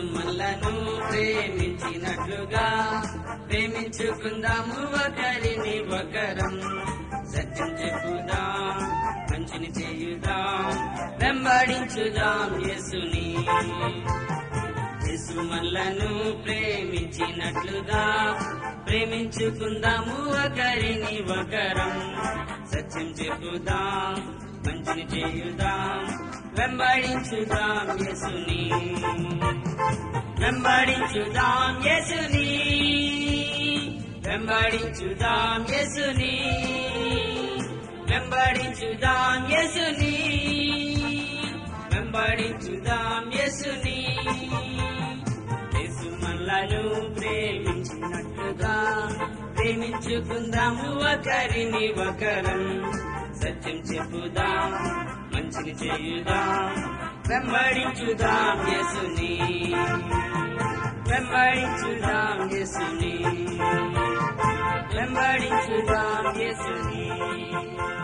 మనలను ప్రేమించినట్లుగా ప్రేమించుకుందాము ఒకరిని ఒకరం సత్యం చెప్పుదాం మంచిని చేయుదాం వెంబడించుదాం యేసుని యేసు మనలను ప్రేమించినట్లుగా ప్రేమించుకుందాము ఒకరిని ఒకరం సత్యం చెప్పుదాం మంచిని చేయుదాం వెంబడించుదాం యేసుని వెంబడించుదాం యేసుని వెంబడించుదాం యేసుని వెంబడించుదాం యేసుని వెంబడించుదాం యేసుని యేసు మనలను ప్రేమించినట్టుగా ప్రేమించుకుందాము ఒకరిని ఒకరం సత్యం చెప్పుదాం మంచిని చేయుదాం వెంబడించుదాం యేసుని వెంబడించుదాం యేసుని వెంబడించుదాం యేసుని